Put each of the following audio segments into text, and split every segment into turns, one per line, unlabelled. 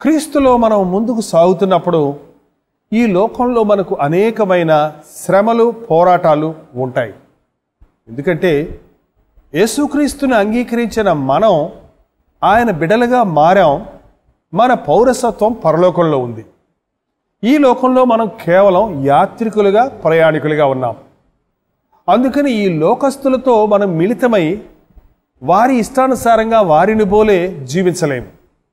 క్రీస్తులో మనం ముందుకు సాగుతున్నప్పుడు ఈ లోకంలో మనకు అనేకమైన శ్రమలు పోరాటాలు ఉంటాయి ఎందుకంటే యేసుక్రీస్తుని అంగీకరించిన మనం ఆయన బిడలుగా మారాం మన పౌరసత్వం పరలోకంలో ఉంది ఈ లోకంలో మనం కేవలం యాత్రికులుగా ప్రయాణికులుగా ఉన్నాం అందుకని ఈ లోకస్తులతో మనం మిళితమై వారి ఇష్టానుసారంగా వారిని పోలే జీవించలేము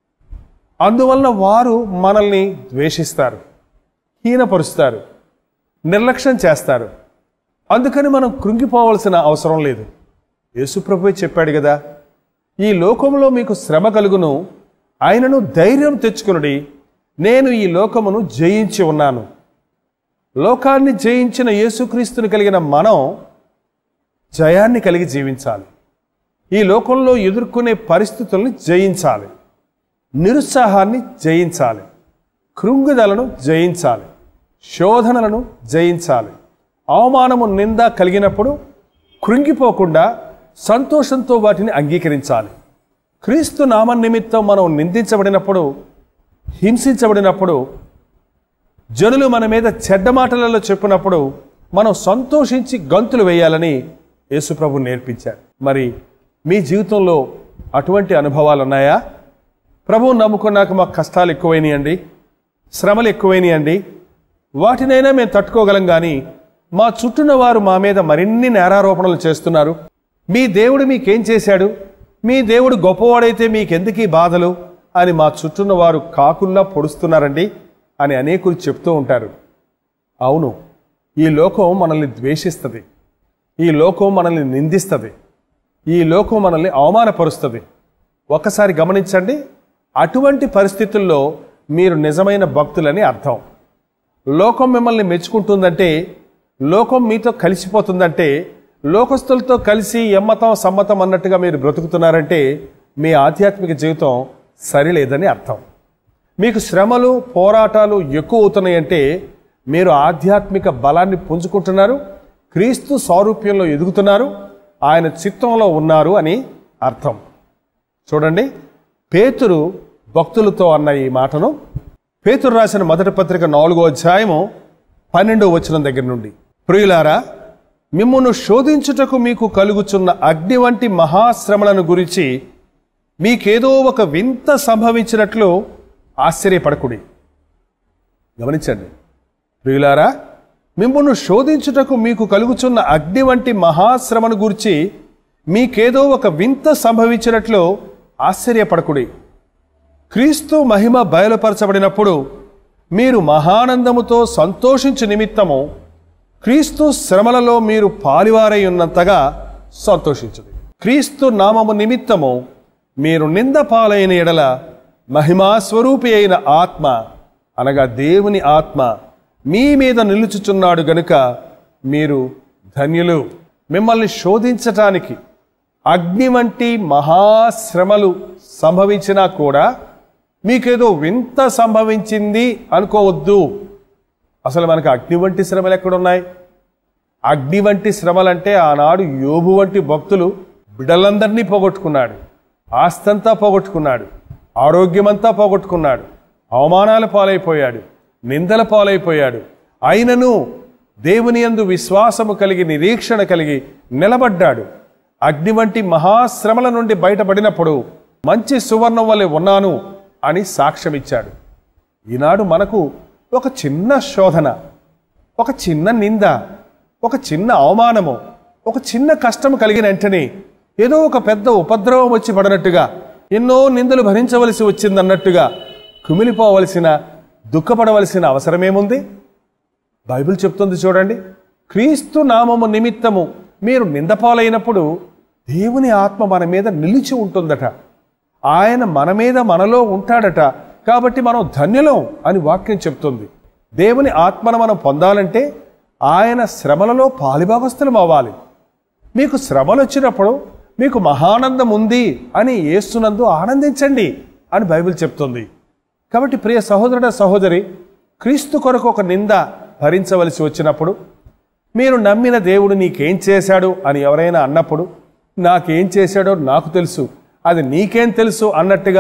అందువలన వారు మనల్ని ద్వేషిస్తారు హీనపరుస్తారు నిర్లక్ష్యం చేస్తారు అందుకని మనం కృంగిపోవలసిన అవసరం లేదు యేసుప్రభువే చెప్పాడు కదా ఈ లోకంలో మీకు శ్రమ కలుగును ఆయనను ధైర్యం తెచ్చుకునుడి నేను ఈ లోకమును జయించి ఉన్నాను లోకాన్ని జయించిన యేసుక్రీస్తుని కలిగిన మనం జయాన్ని కలిగి జీవించాలి ఈ లోకంలో ఎదుర్కొనే పరిస్థితుల్ని జయించాలి నిరుత్సాహాన్ని జయించాలి కృంగుదలను జయించాలి శోధనలను జయించాలి అవమానము నింద కలిగినప్పుడు కృంగిపోకుండా సంతోషంతో వాటిని అంగీకరించాలి క్రీస్తు నామ నిమిత్తం మనం నిందించబడినప్పుడు హింసించబడినప్పుడు జనులు మన మీద చెడ్డ మాటలలో చెప్పినప్పుడు మనం సంతోషించి గంతులు వేయాలని యేసుప్రభు నేర్పించారు మరి మీ జీవితంలో అటువంటి అనుభవాలు ఉన్నాయా ప్రభువు నమ్ముకున్నాక మాకు కష్టాలు ఎక్కువైనాయండి శ్రమలు ఎక్కువైనాయండి వాటినైనా మేము తట్టుకోగలం కానీ మా చుట్టూన వారు మా మీద మరిన్ని నేరారోపణలు చేస్తున్నారు మీ దేవుడు మీకేం చేశాడు మీ దేవుడు గొప్పవాడైతే మీకెందుకు ఈ బాధలు అని మా చుట్టూన వారు కాకుల్లా పొడుస్తున్నారండి అని అనేకులు చెప్తూ ఉంటారు అవును ఈ లోకం మనల్ని ద్వేషిస్తుంది ఈ లోకం మనల్ని నిందిస్తుంది ఈ లోకం మనల్ని అవమానపరుస్తుంది ఒక్కసారి గమనించండి అటువంటి పరిస్థితుల్లో మీరు నిజమైన భక్తులని అర్థం లోకం మిమ్మల్ని మెచ్చుకుంటుందంటే లోకం మీతో కలిసిపోతుందంటే లోకస్తులతో కలిసి ఎమ్మతం సమ్మతం అన్నట్టుగా మీరు బ్రతుకుతున్నారంటే మీ ఆధ్యాత్మిక జీవితం సరిలేదని అర్థం మీకు శ్రమలు పోరాటాలు ఎక్కువ అవుతున్నాయంటే మీరు ఆధ్యాత్మిక బలాన్ని పుంజుకుంటున్నారు క్రీస్తు సారూప్యంలో ఎదుగుతున్నారు ఆయన చిత్తంలో ఉన్నారు అని అర్థం చూడండి పేతురు భక్తులతో అన్న ఈ మాటను పేతురు రాసిన మొదటి పత్రిక నాలుగో అధ్యాయము పన్నెండో వచనం దగ్గర నుండి ప్రియులారా మిమ్మును శోధించుటకు మీకు కలుగుచున్న అగ్ని వంటి మహాశ్రమలను గురించి మీకేదో ఒక వింత సంభవించినట్లు ఆశ్చర్యపడకుడి గమనించండి ప్రియులారా మిమ్మును శోధించుటకు మీకు కలుగుచున్న అగ్ని వంటి మహాశ్రమను గురించి మీకేదో ఒక వింత సంభవించినట్లు ఆశ్చర్యపడకుడి క్రీస్తు మహిమ బయలుపరచబడినప్పుడు మీరు మహానందముతో సంతోషించు నిమిత్తము క్రీస్తు శ్రమలలో మీరు పాలివారై ఉన్నంతగా సంతోషించుడి క్రీస్తు నామము నిమిత్తము మీరు నింద పాలైన ఎడల మహిమా స్వరూపి అయిన ఆత్మ అనగా దేవుని ఆత్మ మీ మీద నిలుచుచున్నాడు గనుక మీరు ధన్యులు మిమ్మల్ని శోధించటానికి అగ్ని వంటి మహాశ్రమలు సంభవించినా కూడా మీకేదో వింత సంభవించింది అనుకోవద్దు అసలు మనకు అగ్ని వంటి శ్రమలు ఎక్కడున్నాయి అగ్ని వంటి శ్రమలంటే ఆనాడు యోబు వంటి భక్తులు బిడ్డలందరినీ పోగొట్టుకున్నాడు ఆస్తంతా పోగొట్టుకున్నాడు ఆరోగ్యమంతా పోగొట్టుకున్నాడు అవమానాల పాలైపోయాడు నిందల పాలైపోయాడు అయినను దేవుని యందు విశ్వాసము కలిగి నిరీక్షణ కలిగి నిలబడ్డాడు అగ్ని వంటి మహాశ్రమల నుండి బయటపడినప్పుడు మంచి సువర్ణం వలె ఉన్నాను అని సాక్ష్యమిచ్చాడు ఈనాడు మనకు ఒక చిన్న శోధన ఒక చిన్న నింద ఒక చిన్న అవమానము ఒక చిన్న కష్టము కలిగిన వెంటనే ఏదో ఒక పెద్ద ఉపద్రవం వచ్చి పడినట్టుగా ఎన్నో నిందలు భరించవలసి వచ్చిందన్నట్టుగా కుమిలిపోవలసిన దుఃఖపడవలసిన అవసరమేముంది బైబిల్ చెప్తుంది చూడండి క్రీస్తు నామము నిమిత్తము మీరు నిందపాలైనప్పుడు దేవుని ఆత్మ మన మీద నిలిచి ఉంటుందట ఆయన మన మీద మనలో ఉంటాడట కాబట్టి మనం ధన్యులం అని వాక్యం చెప్తుంది దేవుని ఆత్మను మనం పొందాలంటే ఆయన శ్రమలలో పాలిభాగస్థలం అవ్వాలి మీకు శ్రమలు వచ్చినప్పుడు మీకు మహానందం ఉంది అని ఏస్తున్నందు ఆనందించండి అని బైబిల్ చెప్తుంది కాబట్టి ప్రియ సహోదరుడ సహోదరి క్రీస్తు కొరకు ఒక నింద భరించవలసి వచ్చినప్పుడు మీరు నమ్మిన దేవుడు నీకేం చేశాడు అని ఎవరైనా అన్నప్పుడు నాకేం చేశాడో నాకు తెలుసు అది నీకేం తెలుసు అన్నట్టుగా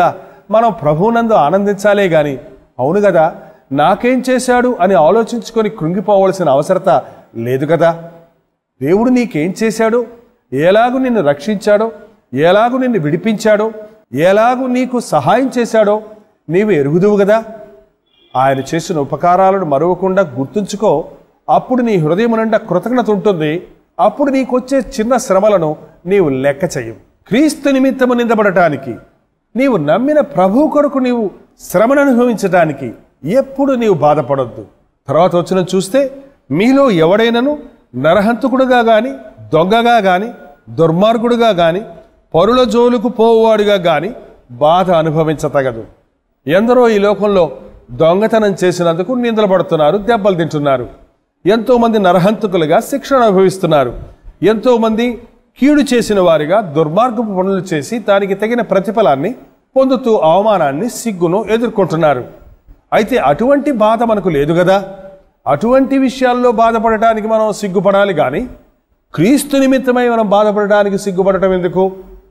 మనం ప్రభువునందు ఆనందించాలే గాని అవును కదా నాకేం చేశాడు అని ఆలోచించుకొని కృంగిపోవలసిన అవసరత లేదు కదా దేవుడు నీకేం చేశాడు ఎలాగు నిన్ను రక్షించాడో ఎలాగు నిన్ను విడిపించాడో ఎలాగు నీకు సహాయం చేశాడో నీవు ఎరుగుదువు కదా ఆయన చేసిన ఉపకారాలను మరవకుండా గుర్తుంచుకో అప్పుడు నీ హృదయం నిండా కృతజ్ఞత ఉంటుంది అప్పుడు నీకొచ్చే చిన్న శ్రమలను నీవు లెక్క చెయ్యవు క్రీస్తు నిమిత్తము నిందపడటానికి నీవు నమ్మిన ప్రభు కొరకు నీవు శ్రమను అనుభవించటానికి ఎప్పుడు నీవు బాధపడొద్దు తర్వాత వచ్చిన చూస్తే మీలో ఎవడైనను నరహంతకుడుగా గాని దొంగగా గాని దుర్మార్గుడుగా గాని పరుల జోలుకు పోవాడుగా గాని బాధ అనుభవించతగదు ఎందరో ఈ లోకంలో దొంగతనం చేసినందుకు నిందలు పడుతున్నారు దెబ్బలు తింటున్నారు ఎంతో మంది నరహంతకులుగా శిక్షణ అనుభవిస్తున్నారు ఎంతో మంది కీడు చేసిన వారిగా దుర్మార్గపు పనులు చేసి దానికి తగిన ప్రతిఫలాన్ని పొందుతూ అవమానాన్ని సిగ్గును ఎదుర్కొంటున్నారు అయితే అటువంటి బాధ మనకు లేదు కదా అటువంటి విషయాల్లో బాధపడటానికి మనం సిగ్గుపడాలి కానీ క్రీస్తు నిమిత్తమై మనం బాధపడటానికి సిగ్గుపడటం ఎందుకు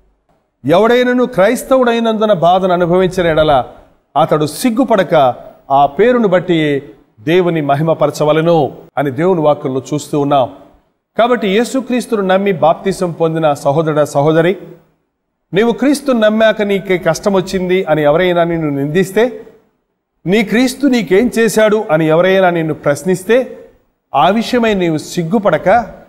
ఎవడైనను క్రైస్తవుడైనందున బాధను అనుభవించిన ఎడల అతడు సిగ్గుపడక ఆ పేరును బట్టి దేవుని మహిమపరచవలను అని దేవుని వాక్యంలో చూస్తూ ఉన్నాం కాబట్టి యేసుక్రీస్తును నమ్మి బాప్తిసం పొందిన సహోదర సహోదరి నీవు క్రీస్తును నమ్మాక నీకే కష్టం వచ్చింది అని ఎవరైనా నిన్ను నిందిస్తే నీ క్రీస్తు నీకేం చేశాడు అని ఎవరైనా నిన్ను ప్రశ్నిస్తే ఆ విషయమై నీవు సిగ్గుపడక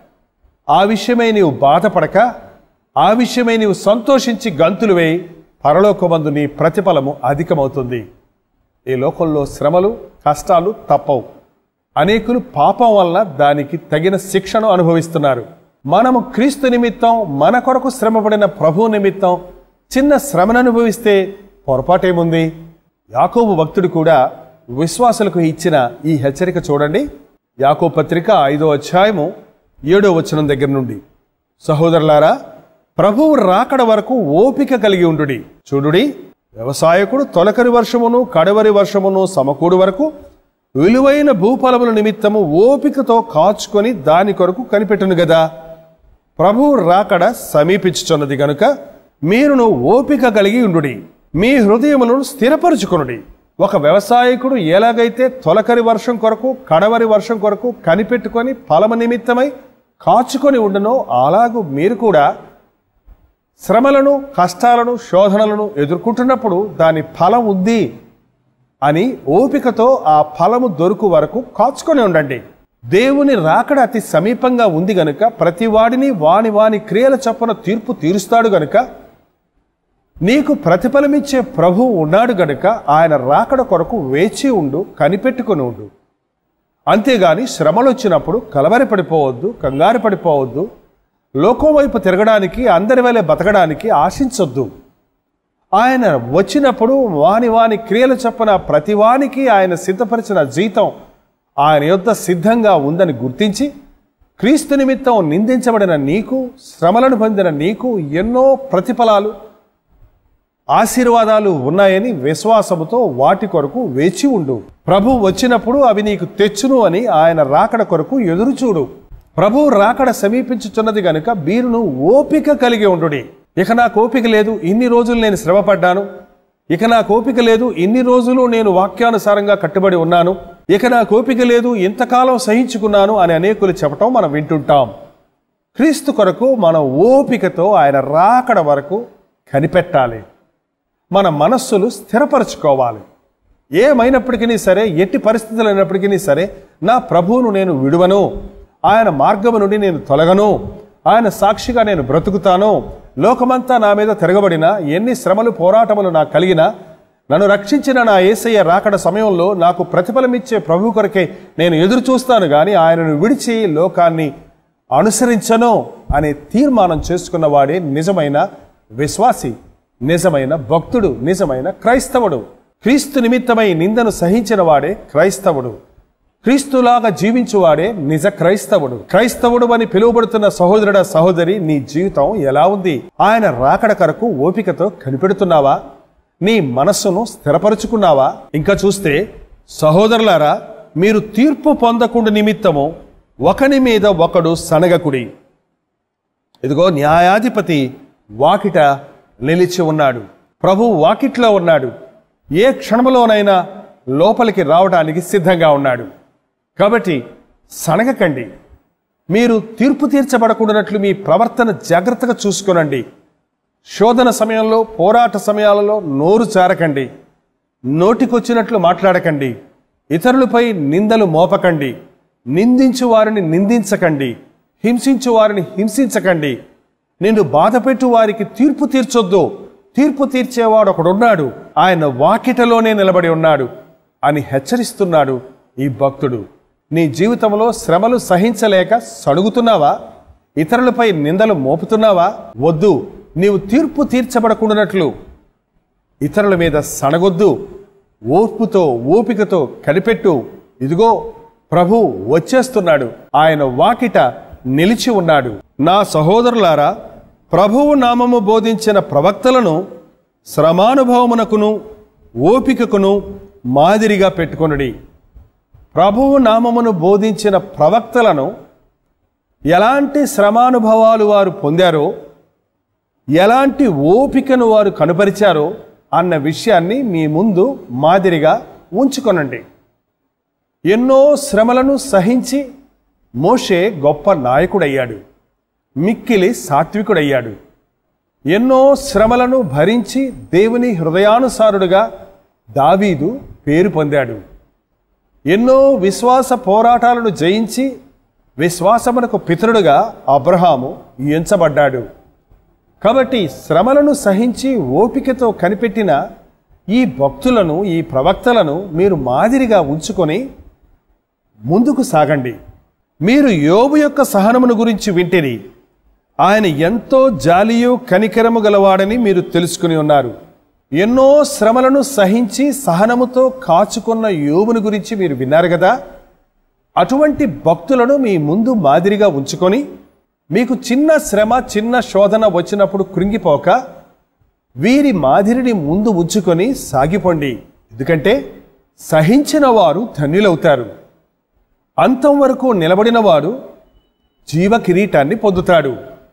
ఆ విషయమై నీవు బాధపడక ఆ విషయమై నీవు సంతోషించి గంతులు వేయి పరలోకమందు నీ ప్రతిఫలము అధికమవుతుంది ఈ లోకంలో శ్రమలు కష్టాలు తప్పవు అనేకులు పాపం వలన దానికి తగిన శిక్షను అనుభవిస్తున్నారు మనము క్రీస్తు నిమిత్తం మన కొరకు శ్రమపడిన ప్రభు నిమిత్తం చిన్న శ్రమను అనుభవిస్తే పొరపాటేముంది యాకోబు భక్తుడు కూడా విశ్వాసులకు ఇచ్చిన ఈ హెచ్చరిక చూడండి యాకో పత్రిక ఐదో అధ్యాయము ఏడో వచనం దగ్గర నుండి సహోదరులారా ప్రభువు రాకడ వరకు ఓపిక కలిగి ఉండుడి చూడుడి వ్యవసాయకుడు తొలకరి వర్షమును కడవరి వర్షమును సమకూడు వరకు విలువైన భూఫలముల నిమిత్తము ఓపికతో కాచుకొని దాని కొరకు కనిపెట్టును గదా ప్రభువు రాకడ సమీపించుచున్నది గనుక మీరును ఓపిక కలిగి ఉండుడి మీ హృదయములను స్థిరపరుచుకొనుడి ఒక వ్యవసాయకుడు ఎలాగైతే తొలకరి వర్షం కొరకు కడవరి వర్షం కొరకు కనిపెట్టుకొని ఫలము నిమిత్తమై కాచుకొని ఉండనో అలాగూ మీరు కూడా శ్రమలను కష్టాలను శోధనలను ఎదుర్కొంటున్నప్పుడు దాని ఫలం ఉంది అని ఓపికతో ఆ ఫలము దొరుకు వరకు కాచుకొని ఉండండి దేవుని రాకడ అతి సమీపంగా ఉంది గనుక ప్రతి వాడిని వాని వాని క్రియల చొప్పున తీర్పు తీరుస్తాడు గనుక నీకు ప్రతిఫలమిచ్చే ప్రభు ఉన్నాడు గనుక ఆయన రాకడ కొరకు వేచి ఉండు కనిపెట్టుకుని ఉండు అంతేగాని శ్రమలు వచ్చినప్పుడు కలవరి పడిపోవద్దు కంగారు పడిపోవద్దు లోకం వైపు తిరగడానికి అందరి వలె బతకడానికి ఆశించొద్దు ఆయన వచ్చినప్పుడు వాని వాని క్రియల చొప్పున ప్రతి వానికి ఆయన సిద్ధపరిచిన జీతం ఆయన యొద్ద సిద్ధంగా ఉందని గుర్తించి క్రీస్తు నిమిత్తం నిందించబడిన నీకు శ్రమలను పొందిన నీకు ఎన్నో ప్రతిఫలాలు ఆశీర్వాదాలు ఉన్నాయని విశ్వాసముతో వాటి కొరకు వేచి ఉండు ప్రభు వచ్చినప్పుడు అవి నీకు తెచ్చును అని ఆయన రాకడ కొరకు ఎదురుచూడు ప్రభు రాకడ సమీపించుచున్నది గనుక వీరును ఓపిక కలిగి ఉండుడి ఇక నాకు ఓపిక లేదు ఇన్ని రోజులు నేను శ్రమపడ్డాను ఇక నాకు ఓపిక లేదు ఇన్ని రోజులు నేను వాక్యానుసారంగా కట్టుబడి ఉన్నాను ఇక నాకు ఓపిక లేదు ఇంతకాలం సహించుకున్నాను అని అనేకులు చెప్పటం మనం వింటుంటాం క్రీస్తు కొరకు మనం ఓపికతో ఆయన రాకడ వరకు కనిపెట్టాలి మన మనస్సులు స్థిరపరచుకోవాలి ఏమైనప్పటికీ సరే ఎట్టి పరిస్థితులు అయినప్పటికీ సరే నా ప్రభువును నేను విడువను ఆయన మార్గము నుండి నేను తొలగను ఆయన సాక్షిగా నేను బ్రతుకుతాను లోకమంతా నా మీద తిరగబడిన ఎన్ని శ్రమలు పోరాటములు నాకు కలిగినా నన్ను రక్షించిన నా ఏసయ్య రాకడ సమయంలో నాకు ప్రతిఫలమిచ్చే ప్రభు కొరకే నేను ఎదురు చూస్తాను కానీ ఆయనను విడిచి లోకాన్ని అనుసరించను అనే తీర్మానం చేసుకున్న వాడే నిజమైన విశ్వాసి నిజమైన భక్తుడు నిజమైన క్రైస్తవుడు క్రీస్తు నిమిత్తమై నిందను సహించిన వాడే క్రైస్తవుడు క్రీస్తులాగా జీవించువాడే నిజ క్రైస్తవుడు క్రైస్తవుడు అని పిలువబడుతున్న సహోదరుడ సహోదరి నీ జీవితం ఎలా ఉంది ఆయన రాకడ కొరకు ఓపికతో కనిపెడుతున్నావా నీ మనస్సును స్థిరపరుచుకున్నావా ఇంకా చూస్తే సహోదరులారా మీరు తీర్పు పొందకుండా నిమిత్తము ఒకని మీద ఒకడు సనగకుడి ఇదిగో న్యాయాధిపతి వాకిట నిలిచి ఉన్నాడు ప్రభు వాకిట్లో ఉన్నాడు ఏ క్షణంలోనైనా లోపలికి రావడానికి సిద్ధంగా ఉన్నాడు కాబట్టి సనగకండి మీరు తీర్పు తీర్చబడకూడనట్లు మీ ప్రవర్తన జాగ్రత్తగా చూసుకోనండి శోధన సమయంలో పోరాట సమయాలలో నోరు చారకండి నోటికొచ్చినట్లు మాట్లాడకండి ఇతరులపై నిందలు మోపకండి నిందించు వారిని నిందించకండి హింసించు వారిని హింసించకండి నిన్ను బాధపెట్టు వారికి తీర్పు తీర్చొద్దు తీర్పు తీర్చేవాడు ఒకడున్నాడు ఆయన వాకిటలోనే నిలబడి ఉన్నాడు అని హెచ్చరిస్తున్నాడు ఈ భక్తుడు నీ జీవితంలో శ్రమలు సహించలేక సడుగుతున్నావా ఇతరులపై నిందలు మోపుతున్నావా వద్దు నీవు తీర్పు తీర్చబడకుండానట్లు ఇతరుల మీద సనగొద్దు ఓర్పుతో ఓపికతో కనిపెట్టు ఇదిగో ప్రభు వచ్చేస్తున్నాడు ఆయన వాకిట నిలిచి ఉన్నాడు నా సహోదరులారా ప్రభువు నామము బోధించిన ప్రవక్తలను శ్రమానుభవమునకును ఓపికకును మాదిరిగా పెట్టుకొనుడి ప్రభువు నామమును బోధించిన ప్రవక్తలను ఎలాంటి శ్రమానుభవాలు వారు పొందారో ఎలాంటి ఓపికను వారు కనుపరిచారో అన్న విషయాన్ని మీ ముందు మాదిరిగా ఉంచుకొనండి ఎన్నో శ్రమలను సహించి మోషే గొప్ప నాయకుడయ్యాడు మిక్కిలి సాత్వికుడయ్యాడు ఎన్నో శ్రమలను భరించి దేవుని హృదయానుసారుడుగా దావీదు పేరు పొందాడు ఎన్నో విశ్వాస పోరాటాలను జయించి విశ్వాసమునకు పితరుడుగా అబ్రహాము ఎంచబడ్డాడు కాబట్టి శ్రమలను సహించి ఓపికతో కనిపెట్టిన ఈ భక్తులను ఈ ప్రవక్తలను మీరు మాదిరిగా ఉంచుకొని ముందుకు సాగండి మీరు యోబు యొక్క సహనమును గురించి వింటిరి ఆయన ఎంతో జాలియు కనికరము గలవాడని మీరు తెలుసుకుని ఉన్నారు ఎన్నో శ్రమలను సహించి సహనముతో కాచుకున్న యోబుని గురించి మీరు విన్నారు కదా అటువంటి భక్తులను మీ ముందు మాదిరిగా ఉంచుకొని మీకు చిన్న శ్రమ చిన్న శోధన వచ్చినప్పుడు కృంగిపోక వీరి మాదిరిని ముందు ఉంచుకొని సాగిపోండి ఎందుకంటే సహించిన వారు ధన్యులవుతారు అంతం వరకు నిలబడినవాడు జీవ కిరీటాన్ని పొందుతాడు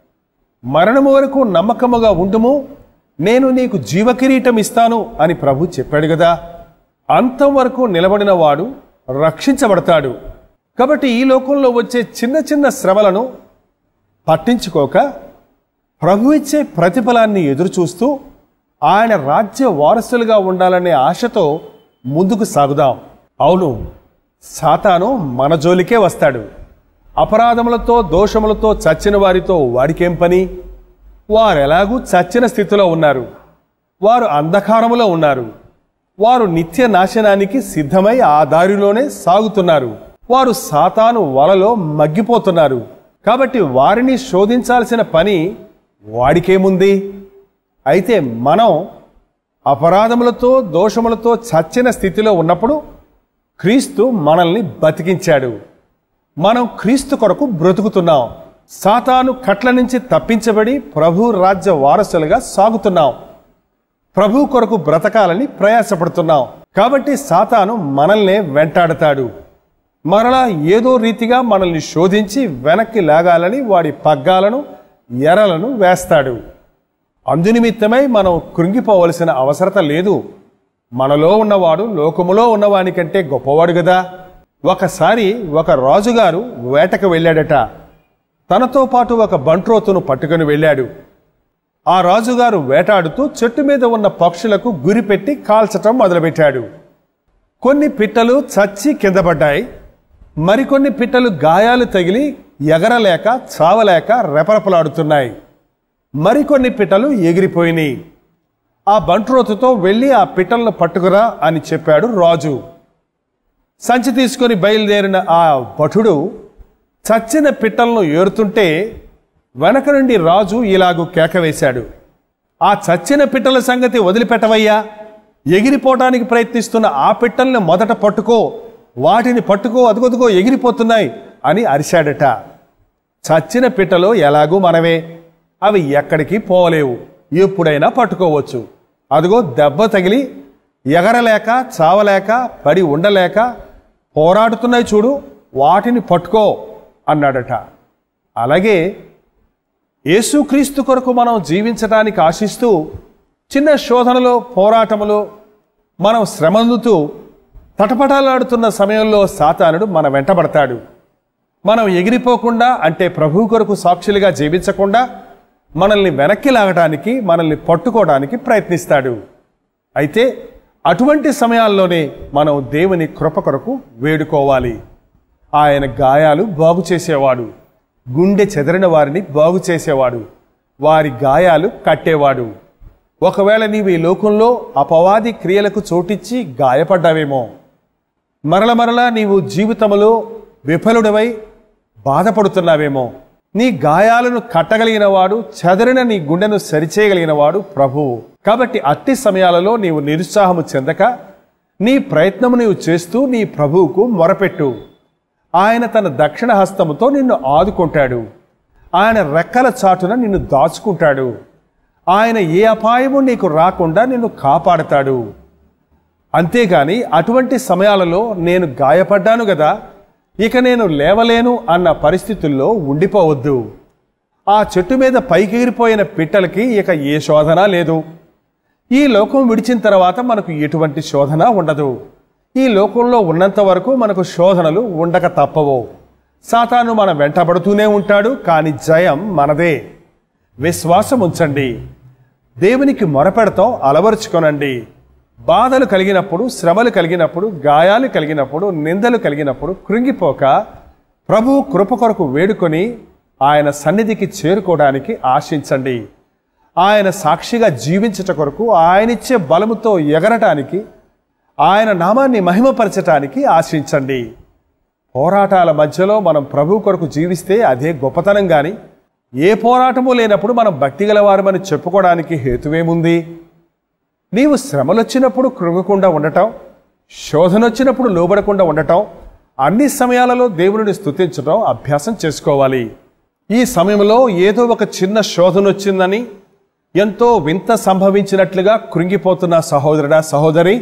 మరణము వరకు నమ్మకముగా ఉండుము నేను నీకు జీవ కిరీటం ఇస్తాను అని ప్రభు చెప్పాడు కదా అంతం వరకు నిలబడిన వాడు రక్షించబడతాడు కాబట్టి ఈ లోకంలో వచ్చే చిన్న చిన్న శ్రమలను పట్టించుకోక ప్రభు ఇచ్చే ప్రతిఫలాన్ని ఎదురుచూస్తూ ఆయన రాజ్య వారసులుగా ఉండాలనే ఆశతో ముందుకు సాగుదాం అవును సాతాను మన జోలికే వస్తాడు అపరాధములతో దోషములతో చచ్చిన వారితో వాడికేం పని వారెలాగూ చచ్చిన స్థితిలో ఉన్నారు వారు అంధకారములో ఉన్నారు వారు నిత్య నాశనానికి సిద్ధమై ఆ దారిలోనే సాగుతున్నారు వారు సాతాను వలలో మగ్గిపోతున్నారు కాబట్టి వారిని శోధించాల్సిన పని వాడికేముంది అయితే మనం అపరాధములతో దోషములతో చచ్చిన స్థితిలో ఉన్నప్పుడు క్రీస్తు మనల్ని బతికించాడు మనం క్రీస్తు కొరకు బ్రతుకుతున్నాం సాతాను కట్ల నుంచి తప్పించబడి ప్రభు రాజ్య వారసులుగా సాగుతున్నాం ప్రభు కొరకు బ్రతకాలని ప్రయాసపడుతున్నాం కాబట్టి సాతాను మనల్నే వెంటాడతాడు మరలా ఏదో రీతిగా మనల్ని శోధించి వెనక్కి లాగాలని వాడి పగ్గాలను ఎరలను వేస్తాడు అందునిమిత్తమై మనం కృంగిపోవలసిన అవసరత లేదు మనలో ఉన్నవాడు లోకములో ఉన్నవానికంటే గొప్పవాడు కదా ఒకసారి ఒక రాజుగారు వేటకు వెళ్ళాడట తనతో పాటు ఒక బంట్రోతును పట్టుకొని వెళ్ళాడు ఆ రాజుగారు వేటాడుతూ చెట్టు మీద ఉన్న పక్షులకు గురిపెట్టి కాల్చటం మొదలుపెట్టాడు కొన్ని పిట్టలు చచ్చి కింద పడ్డాయి మరికొన్ని పిట్టలు గాయాలు తగిలి ఎగరలేక చావలేక రెపరెపలాడుతున్నాయి మరికొన్ని పిట్టలు ఎగిరిపోయినాయి ఆ బంట్రోతుతో వెళ్ళి ఆ పిట్టలను పట్టుకురా అని చెప్పాడు రాజు సంచి తీసుకొని బయలుదేరిన ఆ భటుడు చచ్చిన పిట్టలను ఏరుతుంటే వెనక నుండి రాజు ఇలాగు కేకవేశాడు ఆ చచ్చిన పిట్టల సంగతి వదిలిపెట్టవయ్యా ఎగిరిపోవటానికి ప్రయత్నిస్తున్న ఆ పిట్టల్ని మొదట పట్టుకో వాటిని పట్టుకో అదుగొదుగో ఎగిరిపోతున్నాయి అని అరిశాడట చచ్చిన పిట్టలు ఎలాగూ మనవే అవి ఎక్కడికి పోలేవు ఎప్పుడైనా పట్టుకోవచ్చు అదిగో దెబ్బ తగిలి ఎగరలేక చావలేక పడి ఉండలేక పోరాడుతున్నాయి చూడు వాటిని పట్టుకో అన్నాడట అలాగే యేసుక్రీస్తు కొరకు మనం జీవించడానికి ఆశిస్తూ చిన్న శోధనలో పోరాటములో మనం శ్రమందుతూ తటపటాలాడుతున్న సమయంలో సాతానుడు మన వెంటబడతాడు మనం ఎగిరిపోకుండా అంటే ప్రభు కొరకు సాక్షులుగా జీవించకుండా మనల్ని వెనక్కి లాగడానికి మనల్ని పట్టుకోవడానికి ప్రయత్నిస్తాడు అయితే అటువంటి సమయాల్లోనే మనం దేవుని కృప కొరకు వేడుకోవాలి ఆయన గాయాలు బాగు చేసేవాడు గుండె చెదరిన వారిని బాగు చేసేవాడు వారి గాయాలు కట్టేవాడు ఒకవేళ నీవు ఈ లోకంలో అపవాది క్రియలకు చోటిచ్చి గాయపడ్డావేమో మరల మరలా నీవు జీవితంలో విఫలుడవై బాధపడుతున్నావేమో నీ గాయాలను కట్టగలిగిన వాడు చెదరిన నీ గుండెను సరిచేయగలిగిన వాడు ప్రభువు కాబట్టి అట్టి సమయాలలో నీవు నిరుత్సాహము చెందక నీ ప్రయత్నము నీవు చేస్తూ నీ ప్రభువుకు మొరపెట్టు ఆయన తన దక్షిణ హస్తముతో నిన్ను ఆదుకుంటాడు ఆయన రెక్కల చాటున నిన్ను దాచుకుంటాడు ఆయన ఏ అపాయము నీకు రాకుండా నిన్ను కాపాడతాడు అంతేగాని అటువంటి సమయాలలో నేను గాయపడ్డాను కదా ఇక నేను లేవలేను అన్న పరిస్థితుల్లో ఉండిపోవద్దు ఆ చెట్టు మీద పైకెగిరిపోయిన పిట్టలకి ఇక ఏ శోధన లేదు ఈ లోకం విడిచిన తర్వాత మనకు ఎటువంటి శోధన ఉండదు ఈ లోకంలో ఉన్నంత వరకు మనకు శోధనలు ఉండక తప్పవు సాతాను మన వెంటబడుతూనే ఉంటాడు కానీ జయం మనదే విశ్వాసం ఉంచండి దేవునికి మొరపెడతాం అలవరుచుకొనండి బాధలు కలిగినప్పుడు శ్రమలు కలిగినప్పుడు గాయాలు కలిగినప్పుడు నిందలు కలిగినప్పుడు కృంగిపోక ప్రభు కృప కొరకు వేడుకొని ఆయన సన్నిధికి చేరుకోవడానికి ఆశించండి ఆయన సాక్షిగా జీవించట కొరకు ఆయనిచ్చే బలముతో ఎగరటానికి ఆయన నామాన్ని మహిమపరచటానికి ఆశించండి పోరాటాల మధ్యలో మనం ప్రభు కొరకు జీవిస్తే అదే గొప్పతనం కానీ ఏ పోరాటము లేనప్పుడు మనం భక్తి గలవారమని చెప్పుకోవడానికి హేతువేముంది నీవు శ్రమలొచ్చినప్పుడు కృంగకుండా ఉండటం శోధనొచ్చినప్పుడు లోబడకుండా ఉండటం అన్ని సమయాలలో దేవుడిని స్తుతించడం అభ్యాసం చేసుకోవాలి ఈ సమయంలో ఏదో ఒక చిన్న శోధన వచ్చిందని ఎంతో వింత సంభవించినట్లుగా కృంగిపోతున్న సహోదరుడా సహోదరి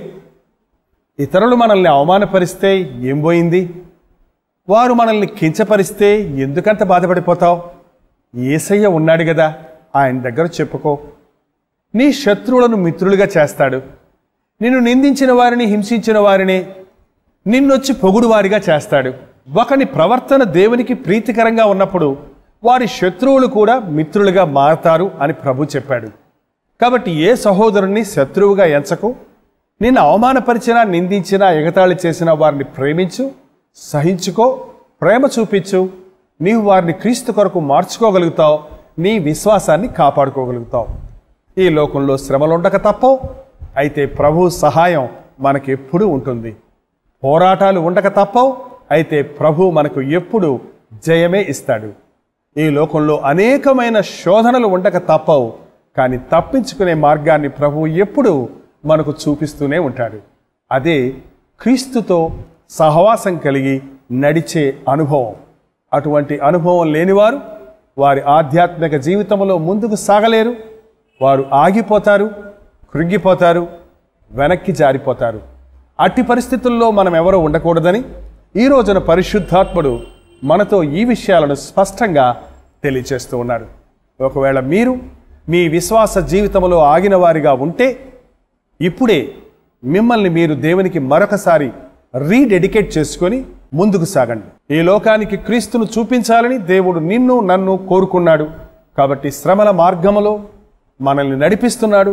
ఇతరులు మనల్ని అవమానపరిస్తే ఏం పోయింది వారు మనల్ని కించపరిస్తే ఎందుకంత బాధపడిపోతావు ఏసయ్య ఉన్నాడు కదా ఆయన దగ్గర చెప్పుకో నీ శత్రువులను మిత్రులుగా చేస్తాడు నిన్ను నిందించిన వారిని హింసించిన వారిని నిన్నొచ్చి పొగుడు వారిగా చేస్తాడు ఒకని ప్రవర్తన దేవునికి ప్రీతికరంగా ఉన్నప్పుడు వారి శత్రువులు కూడా మిత్రులుగా మారతారు అని ప్రభు చెప్పాడు కాబట్టి ఏ సహోదరుణ్ణి శత్రువుగా ఎంచకు నిన్ను అవమానపరిచినా నిందించినా ఎగతాళి చేసిన వారిని ప్రేమించు సహించుకో ప్రేమ చూపించు నీవు వారిని క్రీస్తు కొరకు మార్చుకోగలుగుతావు నీ విశ్వాసాన్ని కాపాడుకోగలుగుతావు ఈ లోకంలో శ్రమలుండక తప్పవు అయితే ప్రభు సహాయం మనకి ఎప్పుడూ ఉంటుంది పోరాటాలు ఉండక తప్పవు అయితే ప్రభు మనకు ఎప్పుడు జయమే ఇస్తాడు ఈ లోకంలో అనేకమైన శోధనలు ఉండక తప్పవు కానీ తప్పించుకునే మార్గాన్ని ప్రభు ఎప్పుడు మనకు చూపిస్తూనే ఉంటాడు అదే క్రీస్తుతో సహవాసం కలిగి నడిచే అనుభవం అటువంటి అనుభవం లేనివారు వారి ఆధ్యాత్మిక జీవితంలో ముందుకు సాగలేరు వారు ఆగిపోతారు కృంగిపోతారు వెనక్కి జారిపోతారు అట్టి పరిస్థితుల్లో మనం ఎవరో ఉండకూడదని ఈ రోజున పరిశుద్ధాత్ముడు మనతో ఈ విషయాలను స్పష్టంగా తెలియచేస్తూ ఉన్నాడు ఒకవేళ మీరు మీ విశ్వాస జీవితంలో ఆగిన వారిగా ఉంటే ఇప్పుడే మిమ్మల్ని మీరు దేవునికి మరొకసారి రీడెడికేట్ చేసుకొని ముందుకు సాగండి ఈ లోకానికి క్రీస్తును చూపించాలని దేవుడు నిన్ను నన్ను కోరుకున్నాడు కాబట్టి శ్రమల మార్గములో మనల్ని నడిపిస్తున్నాడు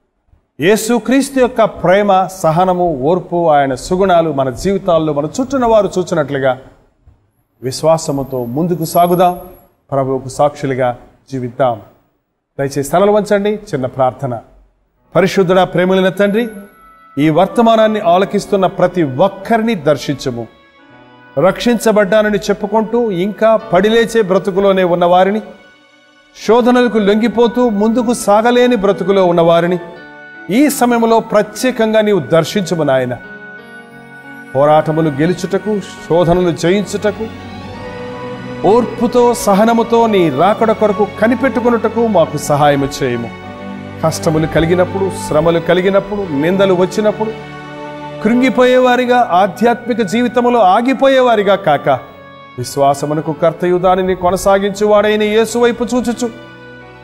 యేసు క్రీస్తు యొక్క ప్రేమ సహనము ఓర్పు ఆయన సుగుణాలు మన జీవితాల్లో మన చుట్టూన వారు చూచినట్లుగా విశ్వాసముతో ముందుకు సాగుదాం ప్రభువుకు సాక్షులుగా జీవిద్దాం దయచేసి స్థలలు వంచండి చిన్న ప్రార్థన పరిశుద్ధుడా ప్రేమలిన తండ్రి ఈ వర్తమానాన్ని ఆలకిస్తున్న ప్రతి ఒక్కరిని దర్శించము రక్షించబడ్డానని చెప్పుకుంటూ ఇంకా పడిలేచే బ్రతుకులోనే ఉన్నవారిని శోధనలకు లొంగిపోతూ ముందుకు సాగలేని బ్రతుకులో ఉన్నవారిని ఈ సమయంలో ప్రత్యేకంగా నీవు దర్శించము నాయన పోరాటములు గెలుచుటకు శోధనలు జయించుటకు ఓర్పుతో సహనముతో నీ రాకడ కొరకు కనిపెట్టుకొనుటకు మాకు సహాయము చేయము కష్టములు కలిగినప్పుడు శ్రమలు కలిగినప్పుడు నిందలు వచ్చినప్పుడు కృంగిపోయేవారిగా ఆధ్యాత్మిక జీవితములో ఆగిపోయేవారిగా కాక విశ్వాసమునకు కర్తయు దానిని కొనసాగించువాడైన యేసు వైపు చూచుచు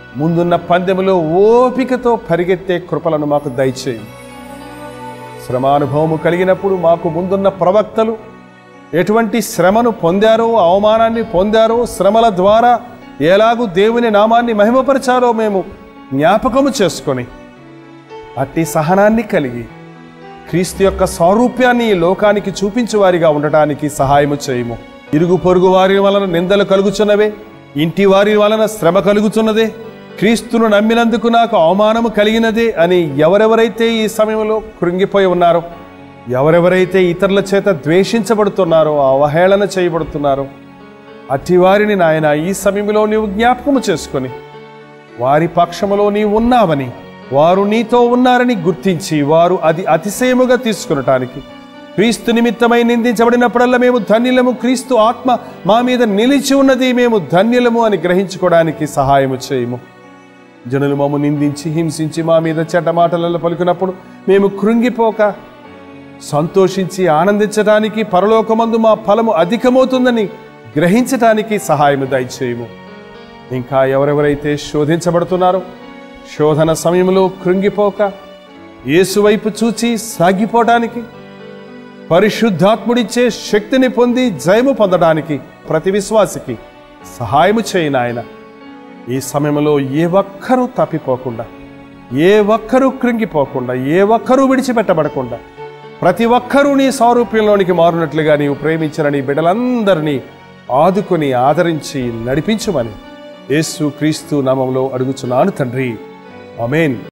ముందున్న పందెములో ఓపికతో పరిగెత్తే కృపలను మాకు దయచేయి శ్రమానుభవము కలిగినప్పుడు మాకు ముందున్న ప్రవక్తలు ఎటువంటి శ్రమను పొందారో అవమానాన్ని పొందారో శ్రమల ద్వారా ఎలాగూ దేవుని నామాన్ని మహిమపరిచారో మేము జ్ఞాపకము చేసుకొని అట్టి సహనాన్ని కలిగి క్రీస్తు యొక్క సారూప్యాన్ని ఈ లోకానికి చూపించువారిగా ఉండటానికి సహాయము చేయము ఇరుగు పొరుగు వారి వలన నిందలు కలుగుచున్నవే ఇంటి వారి వలన శ్రమ కలుగుతున్నదే క్రీస్తును నమ్మినందుకు నాకు అవమానము కలిగినదే అని ఎవరెవరైతే ఈ సమయంలో కృంగిపోయి ఉన్నారో ఎవరెవరైతే ఇతరుల చేత ద్వేషించబడుతున్నారో అవహేళన చేయబడుతున్నారో అట్టి వారిని నాయన ఈ సమయంలో నీవు జ్ఞాపకము చేసుకొని వారి పక్షములో నీవు ఉన్నావని వారు నీతో ఉన్నారని గుర్తించి వారు అది అతిశయముగా తీసుకునటానికి క్రీస్తు నిమిత్తమై నిందించబడినప్పుడల్లా మేము ధన్యులము క్రీస్తు ఆత్మ మా మీద నిలిచి ఉన్నది మేము ధన్యులము అని గ్రహించుకోవడానికి సహాయము చేయము జనులు మమ్ము నిందించి హింసించి మా మీద చెడ్డ మాటలలో పలుకున్నప్పుడు మేము కృంగిపోక సంతోషించి ఆనందించటానికి పరలోకమందు మా ఫలము అధికమవుతుందని గ్రహించటానికి సహాయము దయచేయము ఇంకా ఎవరెవరైతే శోధించబడుతున్నారో శోధన సమయంలో కృంగిపోక యేసు వైపు చూచి సాగిపోవటానికి పరిశుద్ధాత్ముడిచ్చే శక్తిని పొంది జయము పొందడానికి ప్రతి విశ్వాసికి సహాయము చేయి నాయన ఈ సమయంలో ఏ ఒక్కరూ తప్పిపోకుండా ఏ ఒక్కరూ కృంగిపోకుండా ఏ ఒక్కరూ విడిచిపెట్టబడకుండా ప్రతి ఒక్కరూ నీ సారూప్యంలోనికి మారునట్లుగా నీవు ప్రేమించిన నీ బిడ్డలందరినీ ఆదుకొని ఆదరించి నడిపించుమని యేసు క్రీస్తు నామంలో అడుగుచున్నాను తండ్రి ఆమేన్